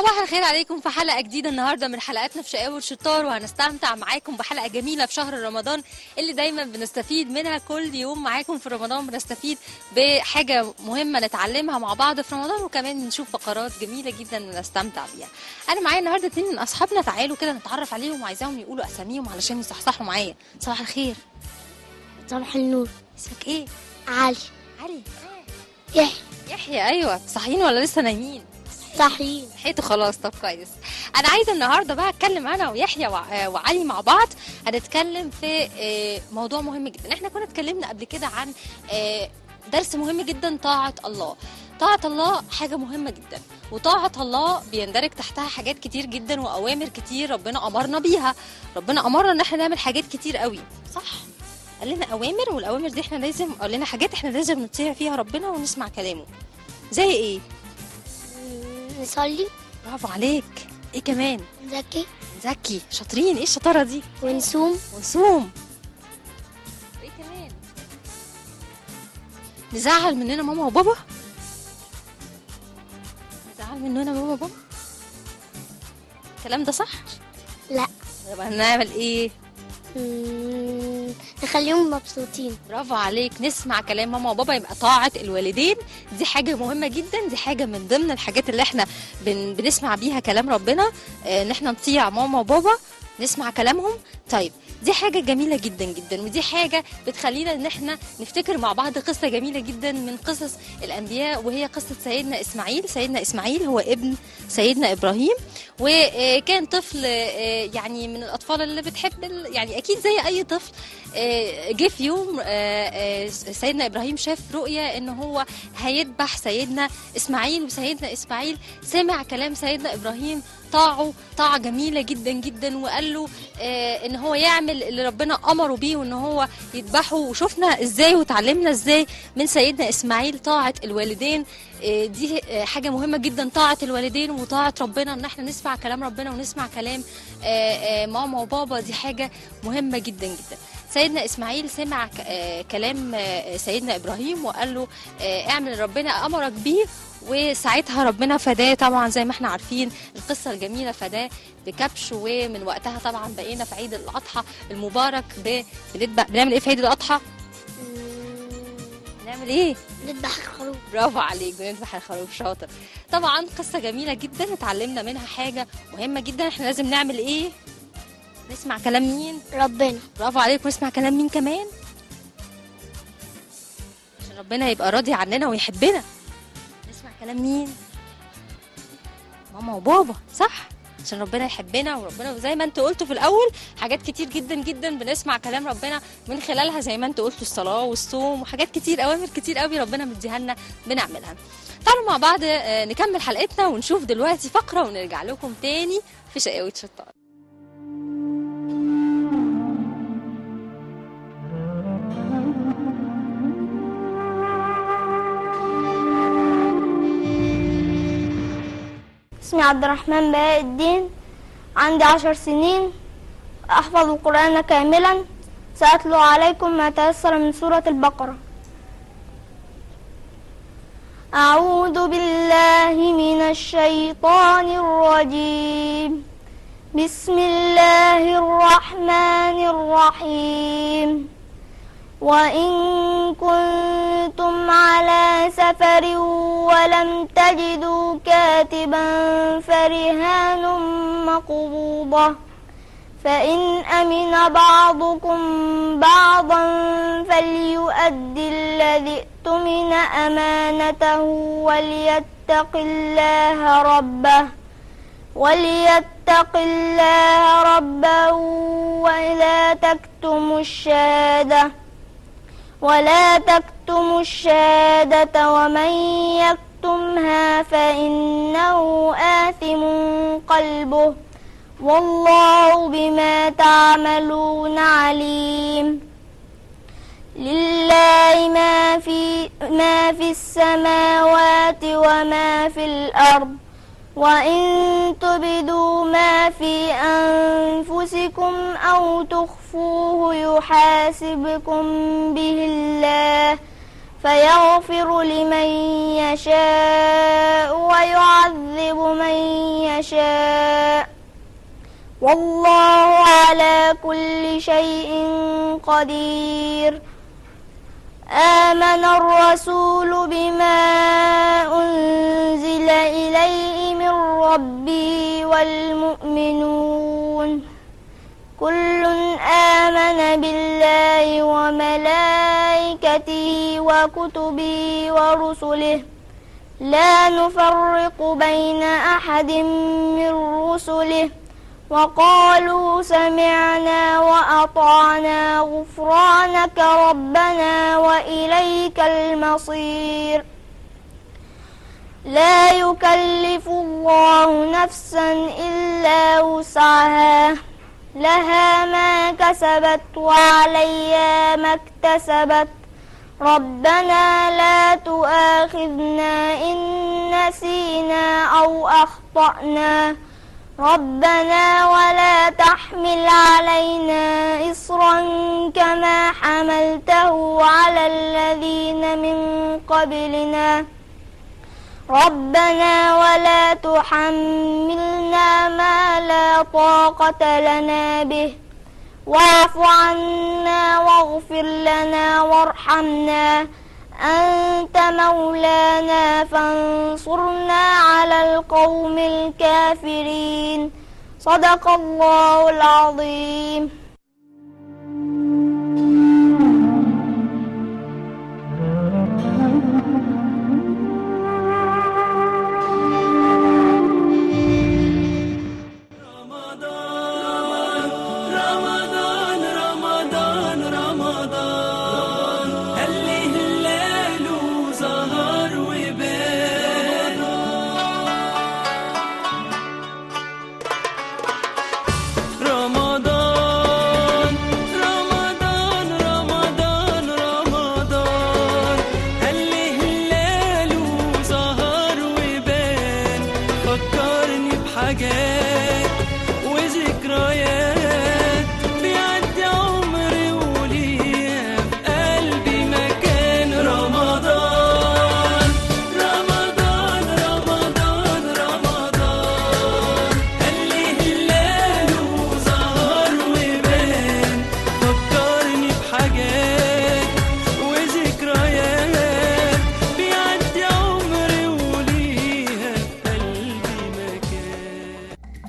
صباح الخير عليكم في حلقة جديدة النهاردة من حلقاتنا في شقاوة الشطار وهنستمتع معاكم بحلقة جميلة في شهر رمضان اللي دايما بنستفيد منها كل يوم معاكم في رمضان بنستفيد بحاجة مهمة نتعلمها مع بعض في رمضان وكمان نشوف فقرات جميلة جدا نستمتع بيها أنا معايا النهاردة اتنين من أصحابنا تعالوا كده نتعرف عليهم وعايزاهم يقولوا أساميهم علشان يصحصحوا معايا صباح الخير صباح النور اسمك إيه؟ علي علي يحيى يحيى أيوة صاحيين ولا لسه نايمين؟ صحيين صحيتوا خلاص طب كويس انا عايزه النهارده بقى اتكلم انا ويحيى وع- وعلي مع بعض هنتكلم في آه، موضوع مهم جدا احنا كنا اتكلمنا قبل كده عن آه، درس مهم جدا طاعه الله طاعة الله حاجة مهمة جدا وطاعة الله بيندرج تحتها حاجات كتير جدا وأوامر كتير ربنا أمرنا بيها ربنا أمرنا إن احنا نعمل حاجات كتير قوي صح قال لنا أوامر والأوامر دي احنا لازم قال لنا حاجات احنا لازم نطيع فيها ربنا ونسمع كلامه زي ايه؟ نصلي برافو عليك ايه كمان نزكي زكي شاطرين ايه الشطاره دي ونصوم ونصوم ايه كمان نزعل مننا ماما وبابا نزعل مننا ماما وبابا الكلام ده صح لا طب هنعمل ايه مم، نخليهم مبسوطين برافو عليك نسمع كلام ماما وبابا يبقى طاعة الوالدين دي حاجة مهمة جدا دي حاجة من ضمن الحاجات اللي احنا بن بنسمع بيها كلام ربنا آه، ان احنا نطيع ماما وبابا نسمع كلامهم طيب دي حاجة جميلة جدا جدا ودي حاجة بتخلينا ان احنا نفتكر مع بعض قصة جميلة جدا من قصص الانبياء وهي قصة سيدنا اسماعيل سيدنا اسماعيل هو ابن سيدنا ابراهيم وكان طفل آه، يعني من الاطفال اللي بتحب ال- يعني اكيد زي اي طفل آه، جه في يوم آه، آه، سيدنا ابراهيم شاف رؤيا ان هو هيذبح سيدنا اسماعيل وسيدنا اسماعيل سمع كلام سيدنا ابراهيم طاعه طاعه جميله جدا جدا وقال له آه، ان هو يعمل اللي ربنا امره بيه وان هو يذبحه وشفنا ازاي وتعلمنا ازاي من سيدنا اسماعيل طاعه الوالدين آه، دي آه، حاجه مهمه جدا طاعه الوالدين وطاعه ربنا ان احنا نسمع كلام ربنا ونسمع كلام آه، آه، ماما وبابا دي حاجه مهمه جدا جدا سيدنا اسماعيل سمع ك- آه، كلام آه، سيدنا ابراهيم وقال له آه، اعمل اللي ربنا امرك بيه وساعتها ربنا فداه طبعا زي ما احنا عارفين القصه الجميله فداه بكبش ومن وقتها طبعا بقينا في عيد الاضحى المبارك ب- بنذبح بنعمل ايه في عيد الاضحى؟ مم، بنعمل ايه؟ نذبح الخروف برافو عليك بنذبح الخروف شاطر طبعا قصه جميله جدا اتعلمنا منها حاجه مهمه جدا احنا لازم نعمل ايه؟ نسمع كلام مين؟ ربنا برافو عليك ونسمع كلام مين كمان عشان ربنا يبقى راضي عننا ويحبنا نسمع كلام مين ماما وبابا صح عشان ربنا يحبنا وربنا زي ما انت قلتوا في الاول حاجات كتير جدا جدا بنسمع كلام ربنا من خلالها زي ما انت قلتوا الصلاه والصوم وحاجات كتير اوامر كتير قوي ربنا مديها لنا بنعملها تعالوا مع بعض آه، نكمل حلقتنا ونشوف دلوقتي فقره ونرجع لكم تاني في شقاوة شطار اسمي عبد الرحمن بهاء الدين عندي عشر سنين أحفظ القرآن كاملا سأتلو عليكم ما تيسر من سورة البقرة أعوذ بالله من الشيطان الرجيم بسم الله الرحمن الرحيم وإن كنتم على سفر ولم تجدوا كاتبا فرهان مقبوضة فإن أمن بعضكم بعضا فليؤد الذي اؤتمن أمانته وليتق الله ربه وليتق الله ربه ولا تكتموا الشهاده ولا تكتموا الشهادة ومن يكتمها فإنه آثم قلبه والله بما تعملون عليم لله ما في ما في السماوات وما في الأرض وإن تبدوا ما في أنفسكم أو تخفوه يحاسبكم به الله فيغفر لمن يشاء ويعذب من يشاء والله على كل شيء قدير آمن الرسول بما أنزل إليه من ربه والمؤمنون كل آمن بالله وملائكته وكتبه ورسله لا نفرق بين أحد من رسله وقالوا سمعنا وأطعنا غفرانك ربنا وإليك المصير لا يكلف الله نفسا إلا وسعها لها ما كسبت وعليها ما اكتسبت ربنا لا تؤاخذنا إن نسينا أو أخطأنا ربنا ولا تحمل علينا إصرا كما حملته على الذين من قبلنا ربنا ولا تحملنا ما لا طاقة لنا به واعف عنا واغفر لنا وارحمنا أنت مولانا فانصرنا على القوم الكافرين صدق الله العظيم رمضان رمضان رمضان هله الليل وزهر وبان رمضان رمضان رمضان رمضان هله الليل وزهر وبان فكرني بحاجات وذكريات بيعدي عمري وليا في قلبي مكان رمضان رمضان رمضان رمضان هله الليل وزهر وبان فكرني بحاجات وذكريات بيعدي عمري وليها في قلبي مكان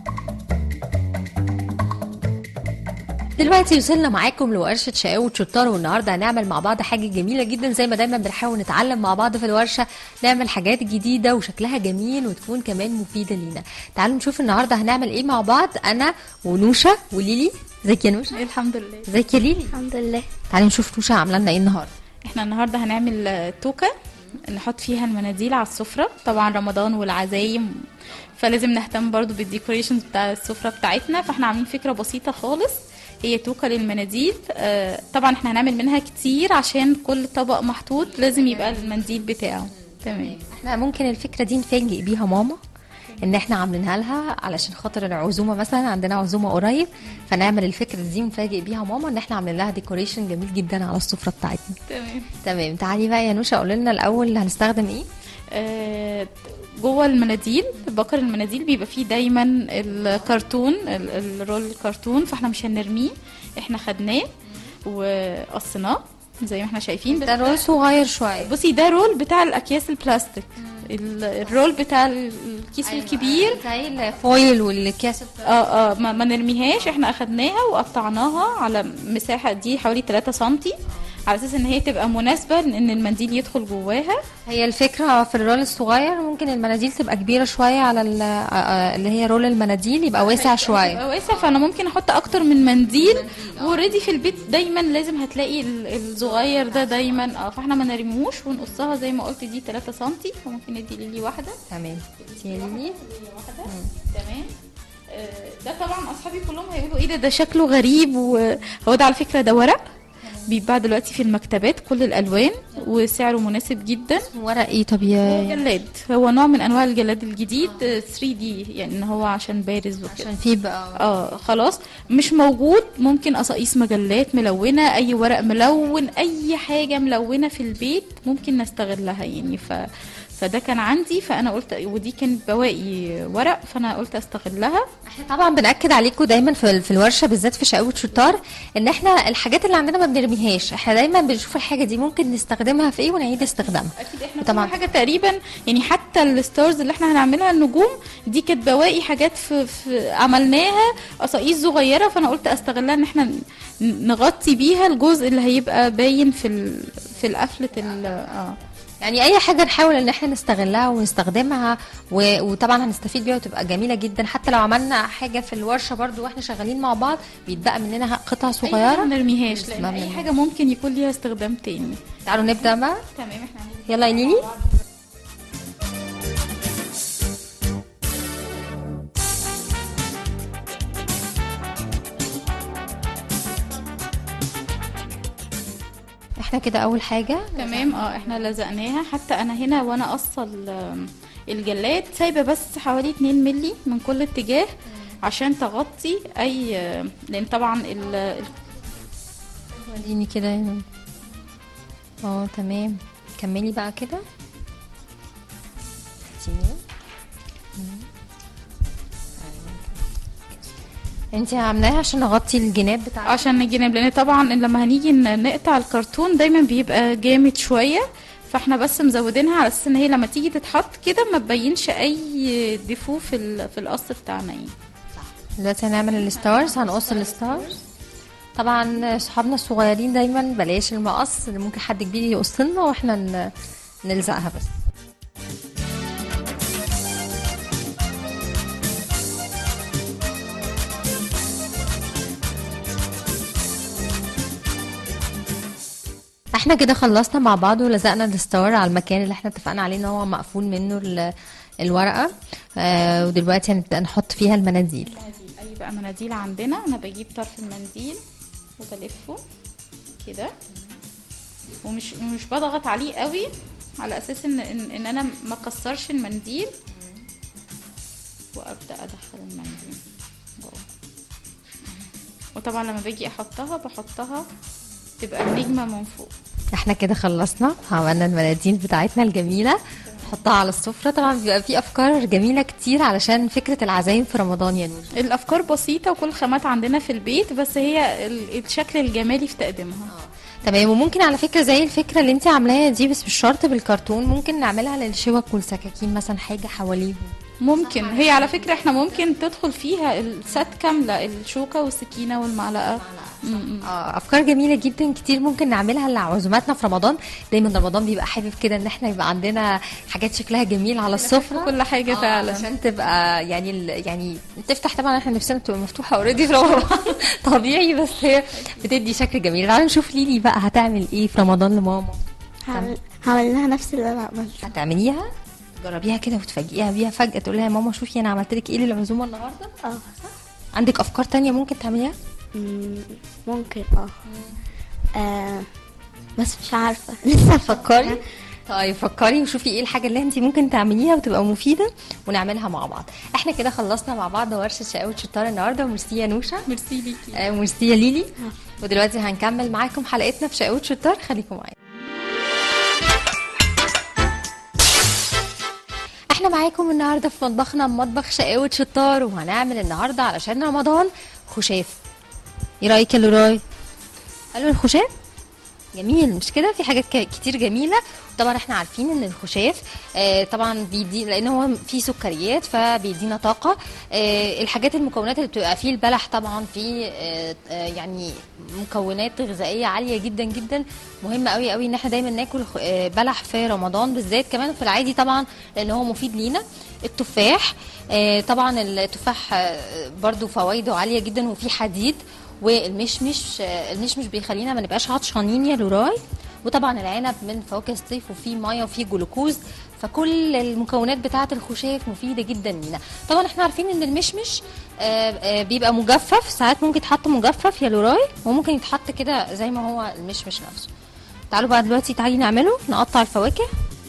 دلوقتي وصلنا معاكم لورشة شقاوة شطار والنهاردة هنعمل مع بعض حاجة جميلة جدا زي ما دايما بنحاول نتعلم مع بعض في الورشة نعمل حاجات جديدة وشكلها جميل وتكون كمان مفيدة لينا تعالوا نشوف النهاردة هنعمل ايه مع بعض انا ونوشة وليلي ازيك يا نوشة الحمد لله ازيك يا ليلي الحمد لله تعالي نشوف نوشة عاملة لنا ايه النهاردة احنا النهارده هنعمل آه، توكه نحط فيها المناديل على السفره طبعا رمضان والعزايم فلازم نهتم برضو بالديكوريشنز بتاع السفره بتاعتنا فاحنا عاملين فكره بسيطه خالص هي توكه للمناديل آه، طبعا احنا هنعمل منها كتير عشان كل طبق محطوط لازم يبقى المنديل بتاعه تمام احنا ممكن الفكرة دي نفاجئ بيها ماما ان احنا عاملينها لها علشان خاطر العزومه مثلا عندنا عزومه قريب فنعمل الفكره دي ونفاجئ بيها ماما ان احنا عاملين لها ديكوريشن جميل جدا على السفره بتاعتنا تمام تمام تعالي بقى يا نوشا قولي لنا الاول هنستخدم ايه آه، جوه المناديل بكر المناديل بيبقى فيه دايما الكرتون ال- الرول الكرتون فاحنا مش هنرميه احنا خدناه وقصيناه زي ما احنا شايفين ده رول صغير شويه بصي ده رول بتاع الاكياس البلاستيك ال- الرول بتاع ال- الكيس الكبير زي الفويل والكاس اه اه ما, ما نرميهاش احنا اخدناها وقطعناها على مساحه دي حوالي 3 سنتي على اساس ان هي تبقى مناسبه ان المنديل يدخل جواها هي الفكره في الرول الصغير ممكن المناديل تبقى كبيره شويه على ال- آه، آه، اللي هي رول المناديل يبقى واسع شويه يبقى واسع فانا ممكن احط اكتر من منديل اوريدي في البيت دايما لازم هتلاقي ال- الصغير ده دايما اه فاحنا ما نرموش ونقصها زي ما قلت دي 3 سنتي فممكن ندي ليلي واحده تمام يا ليلي تمام آه، ده طبعا اصحابي كلهم هيقولوا ايه ده ده شكله غريب وهو ده على فكره ده ورق بيتباع دلوقتي في المكتبات كل الالوان وسعره مناسب جدا ورق ايه طب يا جلاد هو نوع من انواع الجلاد الجديد 3 دي يعني ان هو عشان بارز وكده عشان في بقى اه خلاص مش موجود ممكن قصاقيس مجلات ملونه اي ورق ملون اي حاجه ملونه في البيت ممكن نستغلها يعني ف فده كان عندي فانا قلت ودي كانت بواقي ورق فانا قلت استغلها احنا طبعا بناكد عليكم دايما في في الورشه بالذات في شقاوه شطار ان احنا الحاجات اللي عندنا ما بنرميهاش احنا دايما بنشوف الحاجه دي ممكن نستخدمها في ايه ونعيد استخدامها اكيد احنا طبعاً. طبعا حاجه تقريبا يعني حتى الستارز اللي احنا هنعملها النجوم دي كانت بواقي حاجات في, في عملناها قصاقيس صغيره فانا قلت استغلها ان احنا ن- نغطي بيها الجزء اللي هيبقى باين في ال في القفله ال- اه يعني اي حاجه نحاول ان احنا نستغلها ونستخدمها و... وطبعا هنستفيد بيها وتبقى جميله جدا حتى لو عملنا حاجه في الورشه برضو واحنا شغالين مع بعض بيتبقى مننا قطع اي حاجه صغيره ما نرميهاش لان ما اي بنرميهاش. حاجه ممكن يكون ليها استخدام تاني تعالوا نبدا بقى تمام احنا هنعمل يلا يا ليلي احنا كده اول حاجه تمام اه احنا لزقناها حتى انا هنا وانا قصه ال- الجلاد سايبه بس حوالي 2 ملي من كل اتجاه عشان تغطي اي لان طبعا ال- ال- وريني كده هنا. اه تمام كملي بقى كده انت عاملاها عشان نغطي الجناب بتاعك عشان الجناب لان طبعا لما هنيجي ن- نقطع الكرتون دايما بيبقى جامد شويه فاحنا بس مزودينها على اساس ان هي لما تيجي تتحط كده ما تبينش اي ديفو في ال- في القص بتاعنا يعني دلوقتي هنعمل الستارز هنقص الستارز طبعا صحابنا الصغيرين دايما بلاش المقص اللي ممكن حد كبير يقص لنا واحنا ن- نلزقها بس احنا كده خلصنا مع بعض ولزقنا الستار على المكان اللي احنا اتفقنا عليه ان هو مقفول منه ال- الورقه آه ودلوقتي هنبدا نحط فيها المناديل مناديل اي بقى مناديل عندنا انا بجيب طرف المنديل وبلفه كده ومش مش بضغط عليه قوي على اساس ان ان, إن انا ما اكسرش المنديل وابدا ادخل المنديل جوه وطبعا لما باجي احطها بحطها تبقى النجمه من فوق احنا كده خلصنا عملنا المناديل بتاعتنا الجميله نحطها على السفره طبعا بيبقى في افكار جميله كتير علشان فكره العزايم في رمضان يا نور الافكار بسيطه وكل الخامات عندنا في البيت بس هي ال- الشكل الجمالي في تقديمها تمام وممكن على فكره زي الفكره اللي انت عاملاها دي بس مش شرط بالكرتون ممكن نعملها للشوك والسكاكين مثلا حاجه حواليهم ممكن هي على فكرة احنا ممكن تدخل فيها السات كاملة الشوكة والسكينة والمعلقة م- م. اه افكار جميله جدا كتير ممكن نعملها لعزوماتنا في رمضان دايما رمضان بيبقى حابب كده ان احنا يبقى عندنا حاجات شكلها جميل على السفره كل حاجة آه، فعلا عشان تبقى يعني ال- يعني تفتح طبعا احنا نفسنا تبقى مفتوحه اوريدي في رمضان طبيعي بس هي بتدي شكل جميل تعالوا نشوف ليلي بقى هتعمل ايه في رمضان لماما هعمل هعمل لها نفس اللي انا عملته هتعمليها جربيها كده وتفاجئيها بيها فجاه تقول لها يا ماما شوفي انا عملت لك ايه للعزومه النهارده اه عندك افكار تانية ممكن تعمليها مم، ممكن اه آه، بس مش عارفة لسه فكري طيب فكري وشوفي ايه الحاجه اللي انت ممكن تعمليها وتبقى مفيده ونعملها مع بعض احنا كده خلصنا مع بعض ورشه شقاوة شطار النهارده وميرسي يا نوشه ميرسي ليكي آه، وميرسي يا ليلي ودلوقتي هنكمل معاكم حلقتنا في شقاوة شطار خليكم معانا احنا معاكم النهارده في مطبخنا مطبخ شقاوة شطار وهنعمل النهارده علشان رمضان خشاف ايه رايك يا لوراي قالوا الخشاف جميل مش كده في حاجات ك- كتير جميله طبعا احنا عارفين ان الخشاف آه طبعا بيدي لان هو فيه سكريات فبيدينا طاقه آه الحاجات المكونات اللي بتبقى فيه البلح طبعا فيه آه آه يعني مكونات غذائيه عاليه جدا جدا مهم قوي قوي ان احنا دايما ناكل خ- آه بلح في رمضان بالذات كمان في العادي طبعا لان هو مفيد لينا التفاح آه طبعا التفاح آه برضو فوائده عاليه جدا وفيه حديد والمشمش آه، المشمش بيخلينا ما نبقاش عطشانين يا لوراي وطبعا العنب من فواكه الصيف وفيه ميه وفيه جلوكوز فكل المكونات بتاعه الخشاف مفيده جدا لينا طبعا احنا عارفين ان المشمش آه، آه، بيبقى مجفف ساعات ممكن يتحط مجفف يا لوراي وممكن يتحط كده زي ما هو المشمش نفسه تعالوا بقى دلوقتي تعالي نعمله نقطع الفواكه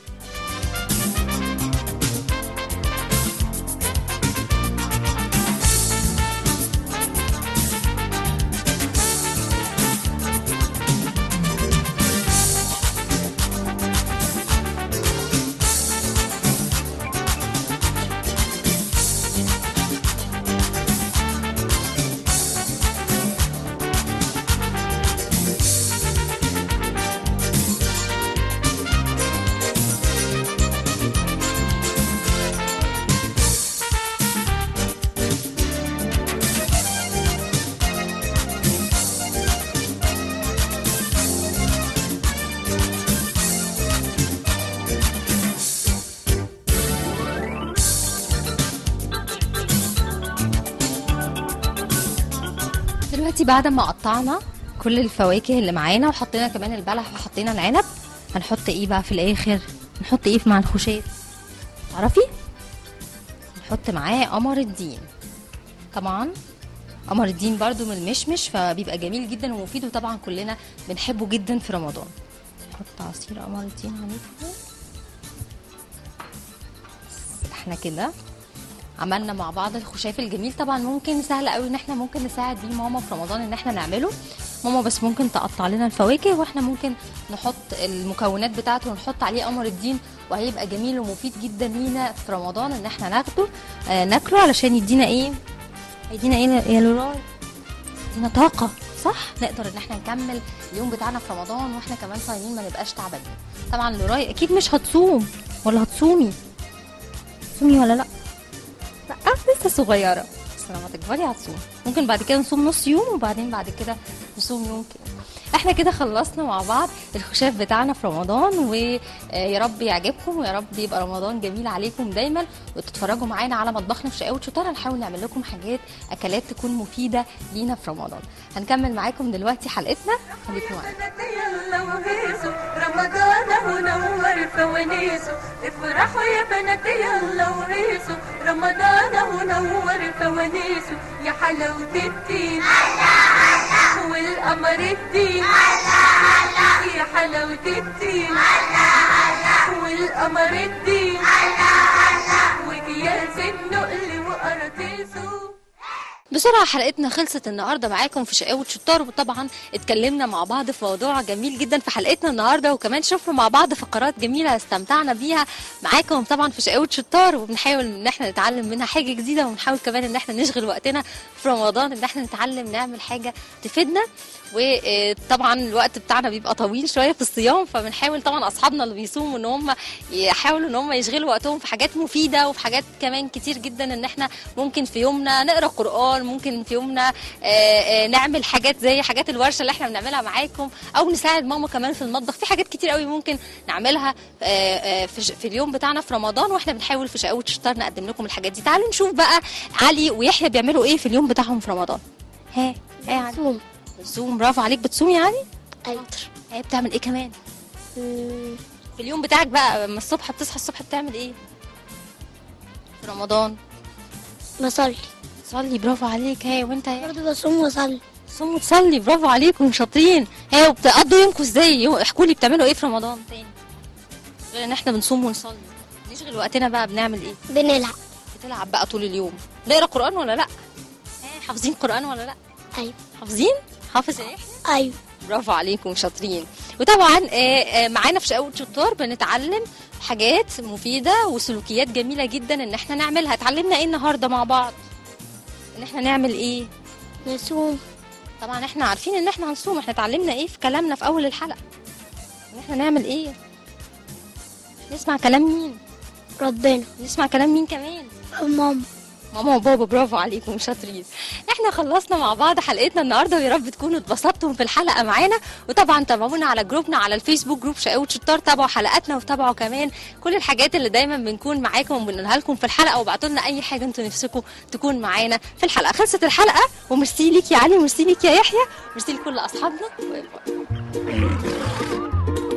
دلوقتي بعد ما قطعنا كل الفواكه اللي معانا وحطينا كمان البلح وحطينا العنب هنحط ايه بقى في الاخر نحط ايه مع الخشاف تعرفي نحط معاه قمر الدين طبعا قمر الدين برضو من المشمش فبيبقى جميل جدا ومفيد وطبعا كلنا بنحبه جدا في رمضان نحط عصير قمر الدين عليه كده. بس احنا كده عملنا مع بعض الخشاف الجميل طبعا ممكن سهل قوي ان احنا ممكن نساعد بيه ماما في رمضان ان احنا نعمله ماما بس ممكن تقطع لنا الفواكه واحنا ممكن نحط المكونات بتاعته ونحط عليه قمر الدين وهيبقى جميل ومفيد جدا لينا في رمضان ان احنا ناخده آه ناكله علشان يدينا ايه هيدينا ايه يا لوراي يدينا طاقه صح نقدر ان احنا نكمل اليوم بتاعنا في رمضان واحنا كمان صايمين ما نبقاش تعبانين طبعا لوراي اكيد مش هتصوم ولا هتصومي تصومي ولا لا لا لسه صغيره بس لما تكبري هتصوم ممكن بعد كده نصوم نص يوم وبعدين بعد كده نصوم يوم كده احنا كده خلصنا مع بعض الخشاف بتاعنا في رمضان ويا رب يعجبكم ويا رب يبقى رمضان جميل عليكم دايما وتتفرجوا معانا على مطبخنا في شقاوة شطارة نحاول نعمل لكم حاجات اكلات تكون مفيدة لينا في رمضان هنكمل معاكم دلوقتي حلقتنا خليكم معانا يلا وهيصوا رمضان اهو نور فوانيسه افرحوا يا بنات يلا وهيصوا رمضان اهو نور فوانيسه يا حلاوة الدين والقمر الدين يا حلاوة الدين والقمر الدين وكياس النقل وقراطيسه بسرعة حلقتنا خلصت النهاردة معاكم في شقاوة شطار وطبعا اتكلمنا مع بعض في موضوع جميل جدا في حلقتنا النهاردة وكمان شفنا مع بعض فقرات جميلة استمتعنا بيها معاكم طبعا في شقاوة شطار وبنحاول ان احنا نتعلم منها حاجة جديدة ونحاول كمان ان احنا نشغل وقتنا في رمضان ان احنا نتعلم نعمل حاجة تفيدنا وطبعا الوقت بتاعنا بيبقى طويل شويه في الصيام فبنحاول طبعا اصحابنا اللي بيصوموا ان هم يحاولوا ان هم يشغلوا وقتهم في حاجات مفيده وفي حاجات كمان كتير جدا ان احنا ممكن في يومنا نقرا قران ممكن في يومنا آه، آه، نعمل حاجات زي حاجات الورشه اللي احنا بنعملها معاكم او نساعد ماما كمان في المطبخ في حاجات كتير قوي ممكن نعملها آه، آه، في ش- في اليوم بتاعنا في رمضان واحنا بنحاول في شقاوة شطار نقدم لكم الحاجات دي تعالوا نشوف بقى علي ويحيى بيعملوا ايه في اليوم بتاعهم في رمضان ها ها يا علي صوم بتصوم برافو عليك بتصوم يعني أيوة هي بتعمل ايه كمان مم، في اليوم بتاعك بقى لما الصبح بتصحى الصبح بتعمل ايه في رمضان بصلي تصلي برافو عليك هي وانت يا برضه بصوم وأصلي تصوم وتصلي برافو عليكم شاطرين هي وبتقضوا يومكم ازاي يو- احكوا لي بتعملوا ايه في رمضان تاني غير ان احنا بنصوم ونصلي نشغل وقتنا بقى بنعمل ايه بنلعب بتلعب بقى طول اليوم نقرا قران ولا لا ها حافظين قران ولا لا أيوة حافظين حافظ ايه أيوة برافو عليكم شاطرين وطبعا آه، آه، معانا في شقاوة شطار بنتعلم حاجات مفيدة وسلوكيات جميلة جدا ان احنا نعملها اتعلمنا ايه النهاردة مع بعض ان احنا نعمل ايه نصوم طبعا احنا عارفين ان احنا هنصوم احنا اتعلمنا ايه في كلامنا في اول الحلقة ان احنا نعمل ايه نسمع كلام مين ربنا نسمع كلام مين كمان ماما ماما وبابا برافو عليكم شاطرين احنا خلصنا مع بعض حلقتنا النهارده ويا رب تكونوا اتبسطتم في الحلقه معانا وطبعا تابعونا على جروبنا على الفيسبوك جروب شقاوة شطار تابعوا حلقاتنا وتابعوا كمان كل الحاجات اللي دايما بنكون معاكم وبنقولها لكم في الحلقه وابعتوا لنا اي حاجه انتوا نفسكم تكون معانا في الحلقه خلصت الحلقه وميرسي ليك يا علي وميرسي ليك يا يحيى ميرسي لكل اصحابنا باي باي